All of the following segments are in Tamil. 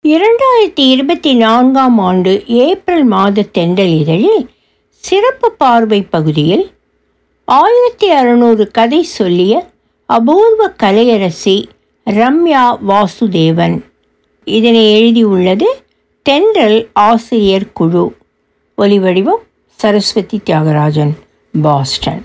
இரண்டாயிரத்தி இருபத்தி நான்காம் ஆண்டு ஏப்ரல் மாத தென்றல் இதழில் சிறப்பு பார்வை பகுதியில் ஆயிரத்தி அறுநூறு கதை சொல்லிய அபூர்வ கலையரசி ரம்யா வாசுதேவன் இதனை எழுதியுள்ளது தென்றல் ஆசிரியர் குழு ஒலிவடிவம் சரஸ்வதி தியாகராஜன் பாஸ்டன்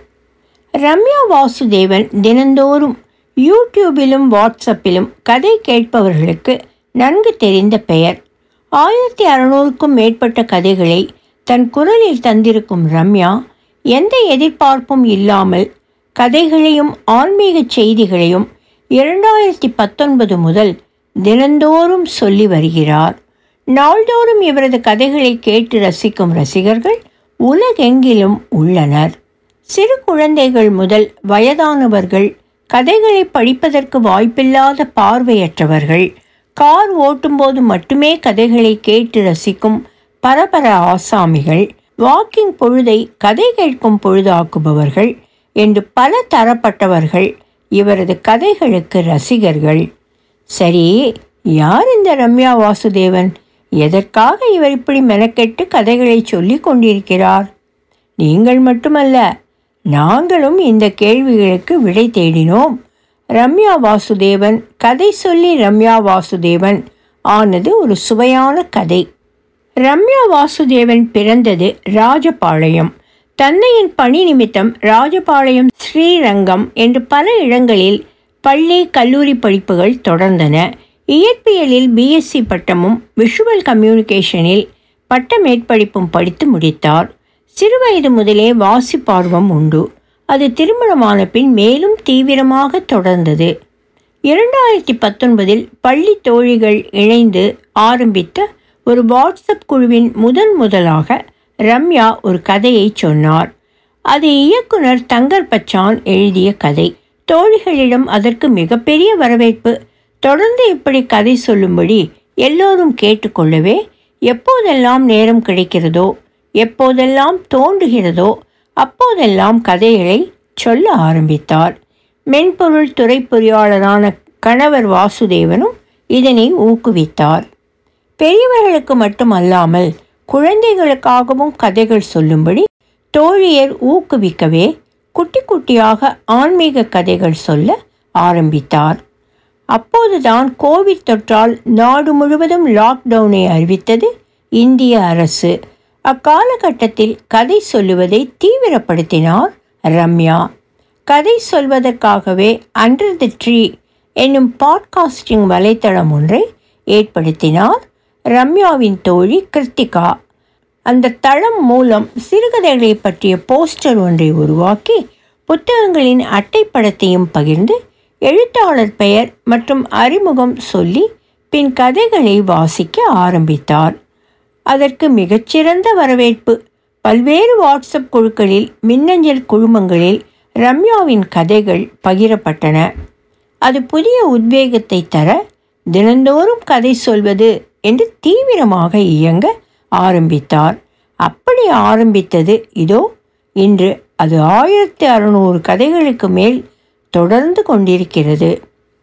ரம்யா வாசுதேவன் தினந்தோறும் யூடியூபிலும் வாட்ஸ்அப்பிலும் கதை கேட்பவர்களுக்கு நன்கு தெரிந்த பெயர் ஆயிரத்தி அறுநூறுக்கும் மேற்பட்ட கதைகளை தன் குரலில் தந்திருக்கும் ரம்யா எந்த எதிர்பார்ப்பும் இல்லாமல் கதைகளையும் ஆன்மீக செய்திகளையும் இரண்டாயிரத்தி பத்தொன்பது முதல் தினந்தோறும் சொல்லி வருகிறார் நாள்தோறும் இவரது கதைகளை கேட்டு ரசிக்கும் ரசிகர்கள் உலகெங்கிலும் உள்ளனர் சிறு குழந்தைகள் முதல் வயதானவர்கள் கதைகளை படிப்பதற்கு வாய்ப்பில்லாத பார்வையற்றவர்கள் கார் ஓட்டும்போது மட்டுமே கதைகளை கேட்டு ரசிக்கும் பரபர ஆசாமிகள் வாக்கிங் பொழுதை கதை கேட்கும் பொழுதாக்குபவர்கள் என்று பல தரப்பட்டவர்கள் இவரது கதைகளுக்கு ரசிகர்கள் சரி யார் இந்த ரம்யா வாசுதேவன் எதற்காக இவர் இப்படி மெனக்கெட்டு கதைகளை சொல்லி கொண்டிருக்கிறார் நீங்கள் மட்டுமல்ல நாங்களும் இந்த கேள்விகளுக்கு விடை தேடினோம் ரம்யா வாசுதேவன் கதை சொல்லி ரம்யா வாசுதேவன் ஆனது ஒரு சுவையான கதை ரம்யா வாசுதேவன் பிறந்தது ராஜபாளையம் தந்தையின் பணி நிமித்தம் ராஜபாளையம் ஸ்ரீரங்கம் என்று பல இடங்களில் பள்ளி கல்லூரி படிப்புகள் தொடர்ந்தன இயற்பியலில் பிஎஸ்சி பட்டமும் விஷுவல் கம்யூனிகேஷனில் பட்ட மேற்படிப்பும் படித்து முடித்தார் சிறுவயது முதலே வாசிப்பார்வம் உண்டு அது திருமணமான பின் மேலும் தீவிரமாக தொடர்ந்தது இரண்டாயிரத்தி பத்தொன்பதில் பள்ளி தோழிகள் இணைந்து ஆரம்பித்த ஒரு வாட்ஸ்அப் குழுவின் முதன் முதலாக ரம்யா ஒரு கதையை சொன்னார் அது இயக்குனர் தங்கர் பச்சான் எழுதிய கதை தோழிகளிடம் அதற்கு மிகப்பெரிய வரவேற்பு தொடர்ந்து இப்படி கதை சொல்லும்படி எல்லோரும் கேட்டுக்கொள்ளவே எப்போதெல்லாம் நேரம் கிடைக்கிறதோ எப்போதெல்லாம் தோன்றுகிறதோ அப்போதெல்லாம் கதைகளை சொல்ல ஆரம்பித்தார் மென்பொருள் துறை பொறியாளரான கணவர் வாசுதேவனும் இதனை ஊக்குவித்தார் பெரியவர்களுக்கு மட்டுமல்லாமல் குழந்தைகளுக்காகவும் கதைகள் சொல்லும்படி தோழியர் ஊக்குவிக்கவே குட்டி குட்டியாக ஆன்மீக கதைகள் சொல்ல ஆரம்பித்தார் அப்போதுதான் கோவிட் தொற்றால் நாடு முழுவதும் லாக்டவுனை அறிவித்தது இந்திய அரசு அக்காலகட்டத்தில் கதை சொல்லுவதை தீவிரப்படுத்தினார் ரம்யா கதை சொல்வதற்காகவே அண்டர் தி ட்ரீ என்னும் பாட்காஸ்டிங் வலைத்தளம் ஒன்றை ஏற்படுத்தினார் ரம்யாவின் தோழி கிருத்திகா அந்த தளம் மூலம் சிறுகதைகளை பற்றிய போஸ்டர் ஒன்றை உருவாக்கி புத்தகங்களின் அட்டைப்படத்தையும் பகிர்ந்து எழுத்தாளர் பெயர் மற்றும் அறிமுகம் சொல்லி பின் கதைகளை வாசிக்க ஆரம்பித்தார் அதற்கு மிகச்சிறந்த வரவேற்பு பல்வேறு வாட்ஸ்அப் குழுக்களில் மின்னஞ்சல் குழுமங்களில் ரம்யாவின் கதைகள் பகிரப்பட்டன அது புதிய உத்வேகத்தை தர தினந்தோறும் கதை சொல்வது என்று தீவிரமாக இயங்க ஆரம்பித்தார் அப்படி ஆரம்பித்தது இதோ இன்று அது ஆயிரத்தி அறுநூறு கதைகளுக்கு மேல் தொடர்ந்து கொண்டிருக்கிறது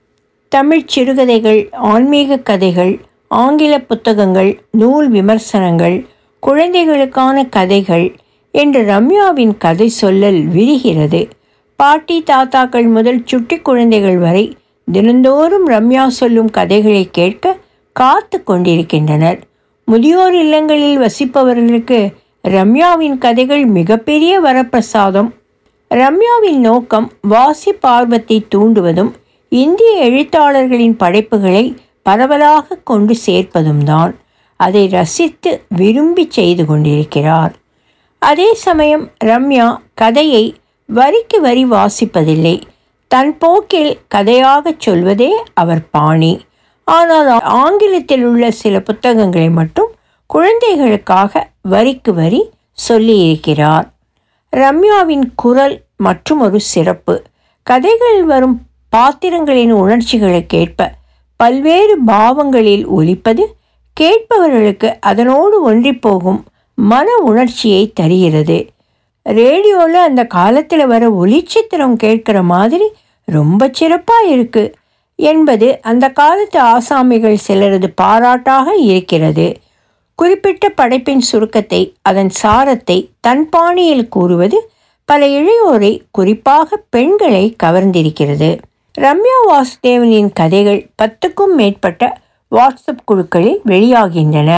தமிழ் சிறுகதைகள் ஆன்மீக கதைகள் ஆங்கில புத்தகங்கள் நூல் விமர்சனங்கள் குழந்தைகளுக்கான கதைகள் என்று ரம்யாவின் கதை சொல்லல் விரிகிறது பாட்டி தாத்தாக்கள் முதல் சுட்டி குழந்தைகள் வரை தினந்தோறும் ரம்யா சொல்லும் கதைகளை கேட்க காத்து கொண்டிருக்கின்றனர் முதியோர் இல்லங்களில் வசிப்பவர்களுக்கு ரம்யாவின் கதைகள் மிகப்பெரிய வரப்பிரசாதம் ரம்யாவின் நோக்கம் வாசி பார்வத்தை தூண்டுவதும் இந்திய எழுத்தாளர்களின் படைப்புகளை பரவலாக கொண்டு சேர்ப்பதும் தான் அதை ரசித்து விரும்பி செய்து கொண்டிருக்கிறார் அதே சமயம் ரம்யா கதையை வரிக்கு வரி வாசிப்பதில்லை தன் போக்கில் கதையாகச் சொல்வதே அவர் பாணி ஆனால் ஆங்கிலத்தில் உள்ள சில புத்தகங்களை மட்டும் குழந்தைகளுக்காக வரிக்கு வரி சொல்லியிருக்கிறார் ரம்யாவின் குரல் மற்றும் ஒரு சிறப்பு கதைகளில் வரும் பாத்திரங்களின் உணர்ச்சிகளுக்கேற்ப பல்வேறு பாவங்களில் ஒலிப்பது கேட்பவர்களுக்கு அதனோடு ஒன்றிப்போகும் மன உணர்ச்சியை தருகிறது ரேடியோவில் அந்த காலத்தில் வர ஒளிச்சித்திரம் கேட்குற மாதிரி ரொம்ப சிறப்பாக இருக்குது என்பது அந்த காலத்து ஆசாமிகள் சிலரது பாராட்டாக இருக்கிறது குறிப்பிட்ட படைப்பின் சுருக்கத்தை அதன் சாரத்தை தன் பாணியில் கூறுவது பல இளையோரை குறிப்பாக பெண்களை கவர்ந்திருக்கிறது ரம்யா வாசுதேவனின் கதைகள் பத்துக்கும் மேற்பட்ட வாட்ஸ்அப் குழுக்களில் வெளியாகின்றன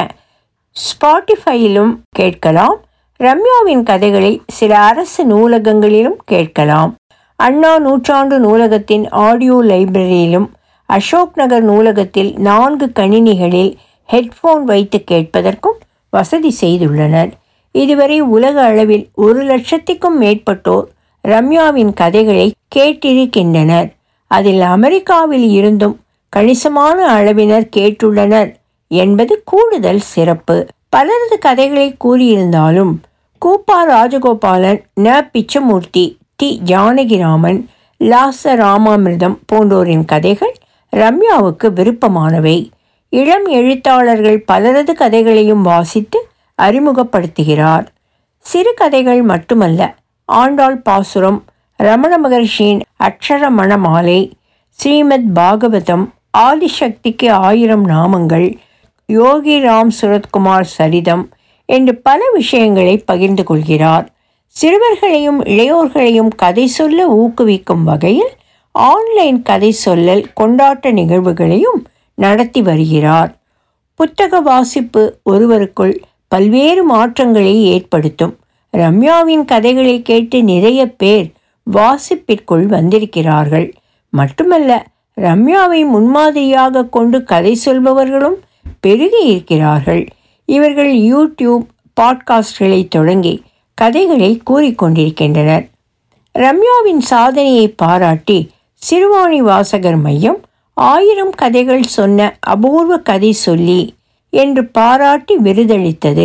ஸ்பாட்டிஃபையிலும் கேட்கலாம் ரம்யாவின் கதைகளை சில அரசு நூலகங்களிலும் கேட்கலாம் அண்ணா நூற்றாண்டு நூலகத்தின் ஆடியோ லைப்ரரியிலும் அசோக் நகர் நூலகத்தில் நான்கு கணினிகளில் ஹெட்ஃபோன் வைத்து கேட்பதற்கும் வசதி செய்துள்ளனர் இதுவரை உலக அளவில் ஒரு லட்சத்திற்கும் மேற்பட்டோர் ரம்யாவின் கதைகளை கேட்டிருக்கின்றனர் அதில் அமெரிக்காவில் இருந்தும் கணிசமான அளவினர் கேட்டுள்ளனர் என்பது கூடுதல் சிறப்பு பலரது கதைகளை கூறியிருந்தாலும் கூப்பா ராஜகோபாலன் ந பிச்சமூர்த்தி தி ஜானகிராமன் லாச ராமாமிர்தம் போன்றோரின் கதைகள் ரம்யாவுக்கு விருப்பமானவை இளம் எழுத்தாளர்கள் பலரது கதைகளையும் வாசித்து அறிமுகப்படுத்துகிறார் சிறு கதைகள் மட்டுமல்ல ஆண்டாள் பாசுரம் ரமண மகர்ஷியின் அக்ஷர மணமாலை ஸ்ரீமத் பாகவதம் ஆதிசக்திக்கு ஆயிரம் நாமங்கள் யோகி ராம் சுரத்குமார் சரிதம் என்று பல விஷயங்களை பகிர்ந்து கொள்கிறார் சிறுவர்களையும் இளையோர்களையும் கதை சொல்ல ஊக்குவிக்கும் வகையில் ஆன்லைன் கதை சொல்லல் கொண்டாட்ட நிகழ்வுகளையும் நடத்தி வருகிறார் புத்தக வாசிப்பு ஒருவருக்குள் பல்வேறு மாற்றங்களை ஏற்படுத்தும் ரம்யாவின் கதைகளை கேட்டு நிறைய பேர் வாசிப்பிற்குள் வந்திருக்கிறார்கள் மட்டுமல்ல ரம்யாவை முன்மாதிரியாக கொண்டு கதை சொல்பவர்களும் பெருகி இருக்கிறார்கள் இவர்கள் யூடியூப் பாட்காஸ்ட்களை தொடங்கி கதைகளை கூறிக்கொண்டிருக்கின்றனர் ரம்யாவின் சாதனையை பாராட்டி சிறுவாணி வாசகர் மையம் ஆயிரம் கதைகள் சொன்ன அபூர்வ கதை சொல்லி என்று பாராட்டி விருதளித்தது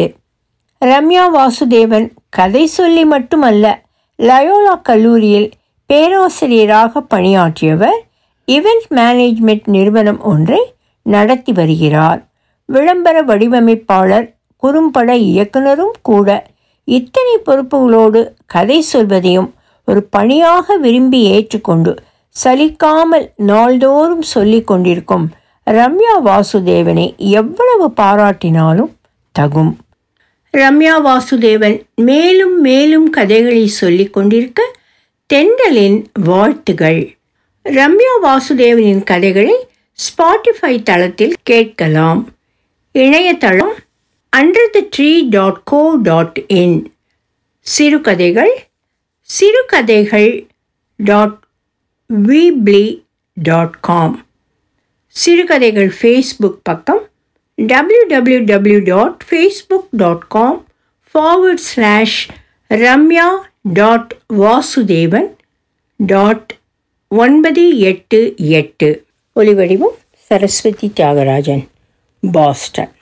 ரம்யா வாசுதேவன் கதை சொல்லி மட்டுமல்ல லயோலா கல்லூரியில் பேராசிரியராக பணியாற்றியவர் இவெண்ட் மேனேஜ்மெண்ட் நிறுவனம் ஒன்றை நடத்தி வருகிறார் விளம்பர வடிவமைப்பாளர் குறும்பட இயக்குனரும் கூட இத்தனை பொறுப்புகளோடு கதை சொல்வதையும் ஒரு பணியாக விரும்பி ஏற்றுக்கொண்டு சலிக்காமல் நாள்தோறும் சொல்லி கொண்டிருக்கும் ரம்யா வாசுதேவனை எவ்வளவு பாராட்டினாலும் தகும் ரம்யா வாசுதேவன் மேலும் மேலும் கதைகளை சொல்லி கொண்டிருக்க தென்றலின் வாழ்த்துகள் ரம்யா வாசுதேவனின் கதைகளை ஸ்பாட்டிஃபை தளத்தில் கேட்கலாம் இணையதளம் under the tree dot co dot in சிறுகதைகள் சிறுகதைகள் டாட் வீப்ளி டாட் காம் சிறுகதைகள் ஃபேஸ்புக் பக்கம் W W W dot Facebook dot com forward slash Ramya dot Vasudevan dot ஒன்பது எட்டு எட்டு ஒலிவடிவம் சரஸ்வதி தியாகராஜன் பாஸ்டன்